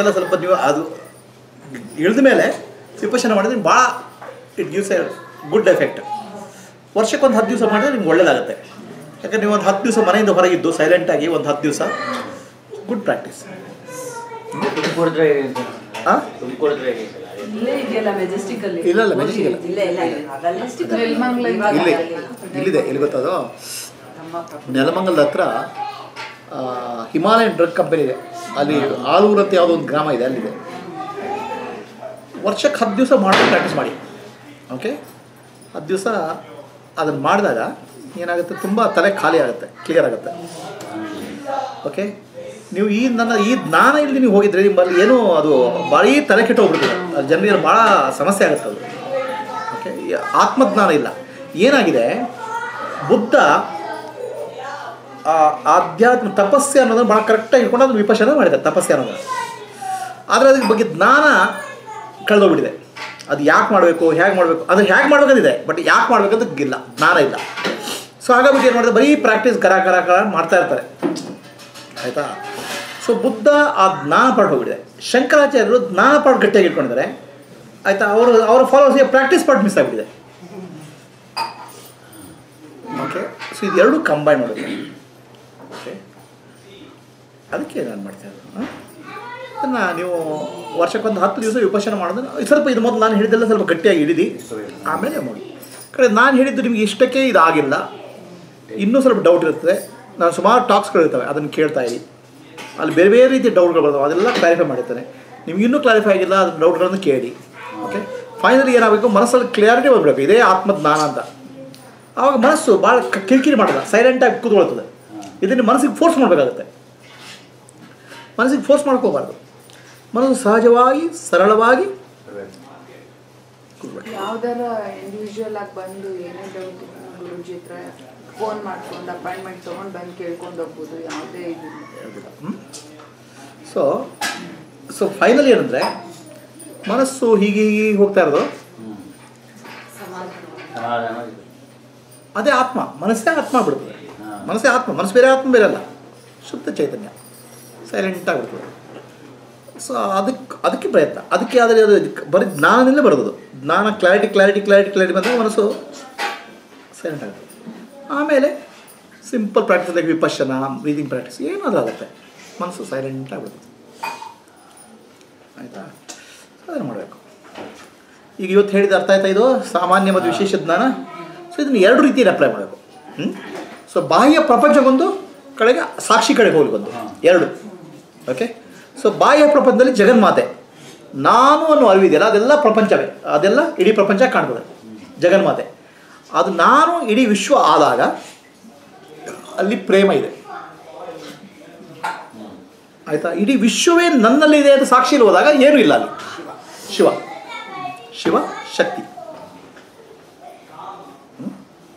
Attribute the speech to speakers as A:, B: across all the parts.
A: ಎಲ್ಲ ಸ್ವಲ್ಪ ನೀವು ಅದು ಇಳಿದ ಮೇಲೆ ವಿಪಶನ ಮಾಡಿದ್ರೆ ಭಾಳ it gives a good effect ವರ್ಷಕ್ಕೊಂದು ಹತ್ತು ದಿವಸ ಮಾಡಿದ್ರೆ ನಿಮ್ಗೆ ಒಳ್ಳೇದಾಗುತ್ತೆ ಯಾಕಂದ್ರೆ ನೀವು ಒಂದು ಹತ್ತು ದಿವಸ ಮನೆಯಿಂದ ಹೊರಗಿದ್ದು ಸೈಲೆಂಟಾಗಿ ಒಂದು ಹತ್ತು ದಿವಸ ಗುಡ್ ಪ್ರಾಕ್ಟೀಸ್
B: ತುಮಕೂರದ್ರೆ
A: ಹಾಂ
B: ತುಮಕೂರದ್ರೆ
C: ಇಲ್ಲೇ ಇದೆಯಲ್ಲ ಮೆಜೆಸ್ಟಿಕ್ ಅಲ್ಲಿ
A: ಇಲ್ಲ, ಇಲ್ಲ, Majestic ಇಲ್ಲ.
C: ಇಲ್ಲ ಇಲ್ಲ ಮೆಜೆಸ್ಟಿಕ್
D: ನೆಲಮಂಗಲ ಇದೆ.
A: ಇಲ್ಲಿ ಇಲ್ಲಿದೆ ಎಲ್ಲಿ ಗೊತ್ತದು ನೆಲಮಂಗಲದ ಹತ್ರ ಆ, ಹಿಮಾಲಯನ್ ಡ್ರಗ್ ಕಂಪನಿ ಇದೆ ಅಲ್ಲಿ ಆಲೂರು ಅಂತ ಯಾವುದೋ ಒಂದು ಗ್ರಾಮ ಇದೆ ಅಲ್ಲಿದೆ ವರ್ಷಕ್ಕೆ ಹತ್ತು ದಿವಸ ಮಾಡೋದು ಪ್ರಾಕ್ಟೀಸ್ ಮಾಡಿ ಓಕೆ ಹತ್ತು ದಿವಸ ಅದನ್ನು ಮಾಡಿದಾಗ ಏನಾಗುತ್ತೆ ತುಂಬ ತಲೆ ಖಾಲಿ ಆಗುತ್ತೆ ಕ್ಲಿಯರ್ ಆಗುತ್ತೆ ಓಕೆ ನೀವು ಈ ನನ್ನ ಈ ಜ್ಞಾನ ಇಲ್ಲಿ ನೀವು ಹೋಗಿದ್ರೆ ನಿಮ್ಮಲ್ಲಿ ಏನೂ ಅದು ಭಾರೀ ತಲೆ ಕೆಟ್ಟು ಹೋಗ್ಬಿಡ್ತದೆ ಅದು ಜನರಿಗೆ ಭಾಳ ಸಮಸ್ಯೆ ಆಗುತ್ತೆ ಅದು ಓಕೆ ಈ ಆತ್ಮಜ್ಞಾನ ಇಲ್ಲ ಏನಾಗಿದೆ ಬುದ್ಧ ಆ ಆಧ್ಯಾತ್ಮ ತಪಸ್ಸೆ ಅನ್ನೋದನ್ನು ಭಾಳ ಕರೆಕ್ಟಾಗಿ ಇಟ್ಕೊಂಡು ಅದನ್ನು ವಿಪಶನ ಮಾಡಿದ್ದಾರೆ ತಪಸ್ಸೆ ಅನ್ನೋದನ್ನು ಆದರೆ ಅದ್ರ ಬಗ್ಗೆ ಜ್ಞಾನ ಕಳೆದೋಗ್ಬಿಟ್ಟಿದೆ ಅದು ಯಾಕೆ ಮಾಡಬೇಕು ಹೇಗೆ ಮಾಡಬೇಕು ಅದು ಹೇಗೆ ಮಾಡ್ಬೇಕಂತಿದೆ ಬಟ್ ಯಾಕೆ ಮಾಡ್ಬೇಕಂತ ಇಲ್ಲ ಜ್ಞಾನ ಇಲ್ಲ ಸೊ ಹಾಗಾಗ್ಬಿಟ್ಟು ಏನು ಮಾಡಿದ್ರೆ ಬರೀ ಪ್ರಾಕ್ಟೀಸ್ ಕರ ಕರ ಕರ ಮಾಡ್ತಾ ಇರ್ತಾರೆ ಆಯಿತಾ ಸೊ ಬುದ್ಧ ಆ ಜ್ಞಾನ ಪಾಠ ಹೋಗ್ಬಿಟ್ಟಿದೆ ಶಂಕರಾಚಾರ್ಯರು ಜ್ಞಾನ ಪಾಠ ಗಟ್ಟಿಯಾಗಿ ಇಟ್ಕೊಂಡಿದ್ದಾರೆ ಆಯಿತಾ ಅವರು ಅವರ ಫಾಲೋವರ್ಸ್ಗೆ ಪ್ರಾಕ್ಟೀಸ್ ಪಾರ್ಟ್ ಮಿಸ್ ಆಗಿಬಿಟ್ಟಿದೆ ಓಕೆ ಸೊ ಇದೆರಡು ಕಂಬೈನ್ ಮಾಡಬೇಕು ಓಕೆ ಅದಕ್ಕೆ ನಾನು ಮಾಡ್ತಾ ಇರೋದು ಹಾಂ ಅದನ್ನು ನೀವು ವರ್ಷಕ್ಕೊಂದು ಹತ್ತು ದಿವಸ ವಿಪಶನ ಮಾಡೋದನ್ನು ಸ್ವಲ್ಪ ಇದು ಮೊದಲು ನಾನು ಹೇಳಿದ್ದೆಲ್ಲ ಸ್ವಲ್ಪ ಗಟ್ಟಿಯಾಗಿ ಹಿಡಿದು ಆಮೇಲೆ ಮಾಡಿ ಕಡೆ ನಾನು ಹೇಳಿದ್ದು ನಿಮಗೆ ಇಷ್ಟಕ್ಕೆ ಇದಾಗಿಲ್ಲ ಇನ್ನೂ ಸ್ವಲ್ಪ ಡೌಟ್ ಇರ್ತದೆ ನಾನು ಸುಮಾರು ಟಾಕ್ಸ್ಗಳಿರ್ತವೆ ಅದನ್ನು ಕೇಳ್ತಾ ಇರಿ ಅಲ್ಲಿ ಬೇರೆ ಬೇರೆ ರೀತಿಯ ಡೌಟ್ಗಳು ಬರ್ತವೆ ಅದೆಲ್ಲ ಕ್ಲಾರಿಫೈ ಮಾಡಿರ್ತಾನೆ ನಿಮ್ಗೆ ಇನ್ನೂ ಕ್ಲಾರಿಫೈ ಆಗಿಲ್ಲ ಅದು ಡೌಟ್ಗಳನ್ನು ಕೇಳಿ ಓಕೆ ಫೈನಲಿ ಏನಾಗಬೇಕು ಮನಸ್ಸಲ್ಲಿ ಕ್ಲಿಯಾರಿಟಿ ಬಂದ್ಬೇಕು ಇದೇ ಆತ್ಮಜ್ಞಾನ ಅಂತ ಆವಾಗ ಮನಸ್ಸು ಭಾಳ ಕ- ಕಿರಿಕಿರಿ ಮಾಡಲ್ಲ ಸೈಲೆಂಟಾಗಿ ಕೂತ್ಕೊಳ್ತದೆ ಇದನ್ನು ಮನಸ್ಸಿಗೆ ಫೋರ್ಸ್ ಮಾಡಬೇಕಾಗುತ್ತೆ ಮನಸ್ಸಿಗೆ ಫೋರ್ಸ್ ಮಾಡ್ಕೋಬಾರ್ದು ಮನಸ್ಸು ಸಹಜವಾಗಿ ಸರಳವಾಗಿ
D: ಯಾವ್ದಾರ ಇಂಡಿವಿಜುವಲ್ ಆಗಿ ಬಂದು ಏನೇ ಡೌಟ್ ಗುರುಜಿ ಹತ್ರ ಫೋನ್ ಮಾಡ್ಕೊಂಡು ಅಪಾಯಿಂಟ್ಮೆಂಟ್ ತೊಗೊಂಡು ಬಂದು ಕೇಳ್ಕೊಂಡು ಹೋಗ್ಬೋದು ಯಾವುದೇ ಇದಿಲ್ಲ
A: ಸೊ ಸೊ ಫೈನಲ್ ಏನಂದರೆ ಮನಸ್ಸು ಹೀಗೆ ಹೀಗೆ ಹೋಗ್ತಾ ಇರೋದು
B: ಸಮಾಧಾನ ಇದೆ.
A: ಅದೇ ಆತ್ಮ ಮನಸ್ಸೇ ಆತ್ಮ ಆಗ್ಬಿಡ್ತದೆ
B: ಹಾ.
A: ಮನಸ್ಸೇ ಆತ್ಮ ಮನಸ್ಸು ಬೇರೆ ಆತ್ಮ ಬೇರೆ ಅಲ್ಲ ಶುದ್ಧ ಚೈತನ್ಯ ಸೈಲೆಂಟ್ ಆಗಿಬಿಡ್ತದೆ ಸೊ ಅದಕ್ಕೆ ಅದಕ್ಕೆ ಪ್ರಯತ್ನ ಅದಕ್ಕೆ ಆದರೆ ಅದು ಬರೀ ಜ್ಞಾನದಲ್ಲೇ ಬರೋದು ಜ್ಞಾನ ಕ್ಲಾರಿಟಿ ಕ್ಲಾರಿಟಿ ಕ್ಲಾರಿಟಿ ಕ್ಲಾರಿಟಿ ಬಂದಾಗ ಮನಸ್ಸು ಸೈಲೆಂಟ್ ಆಗುತ್ತೆ ಆಮೇಲೆ simple practice like vipassana breathing practice ಏನಾದರೂ ಆಗುತ್ತೆ ಮನಸ್ಸು ಸೈಲೆಂಟ್ ಆಗಿಬಿಡುತ್ತೆ ಆಯಿತಾ ಅದನ್ನು ಮಾಡಬೇಕು ಈಗ ಇವತ್ತು ಹೇಳಿದ ಅರ್ಥ ಆಯ್ತಾ ಇದು ಸಾಮಾನ್ಯ ಮತ್ತು ವಿಶೇಷ ಜ್ಞಾನ ಸೊ ಇದನ್ನು ಎರಡು ರೀತಿಯಲ್ಲಿ ಅಪ್ಲೈ ಮಾಡಬೇಕು ಹ್ಞೂ ಸೊ ಬಾಹ್ಯ ಪ್ರಪಂಚಕ್ಕೊಂದು ಕಡೆಗೆ ಸಾಕ್ಷಿ ಕಡೆಗೆ ಹೋಗ್ಲಿಕ್ಕೊಂದು ಎರಡು ಓಕೆ ಸೊ ಬಾಹ್ಯ ಪ್ರಪಂಚದಲ್ಲಿ ಜಗನ್ಮಾತೆ ನಾನು ಅನ್ನೋ ಅರಿವಿದೆಯಲ್ಲ ಅದೆಲ್ಲ ಪ್ರಪಂಚವೇ ಅದೆಲ್ಲ ಇಡೀ ಪ್ರಪಂಚ ಕಾಣ್ತದೆ ಜಗನ್ಮಾತೆ ಅದು ನಾನು ಇಡೀ ವಿಶ್ವ ಆದಾಗ ಅಲ್ಲಿ ಪ್ರೇಮ ಇದೆ ಆಯಿತಾ ಇಡೀ ವಿಶ್ವವೇ ನನ್ನಲ್ಲಿದೆ ಅಂತ ಸಾಕ್ಷಿಯಲ್ಲಿ ಹೋದಾಗ ಏನೂ ಇಲ್ಲ ಅಲ್ಲಿ ಶಿವ ಶಿವ ಶಕ್ತಿ ಹ್ಮ್?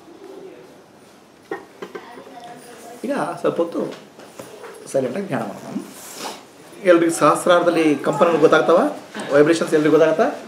A: ಈಗ ಸ್ವಲ್ಪ ಹೊತ್ತು ಸೈಲೆಂಟಾಗಿ ಧ್ಯಾನ ಮಾಡೋಣ ಎಲ್ರಿಗೂ ಸಹಸ್ರಾರದಲ್ಲಿ ಕಂಪನಿಗಳು ಗೊತ್ತಾಗ್ತಾವ ವೈಬ್ರೇಷನ್ಸ್ ಎಲ್ರಿಗೂ ಗೊತ್ತಾಗತ್ತಾ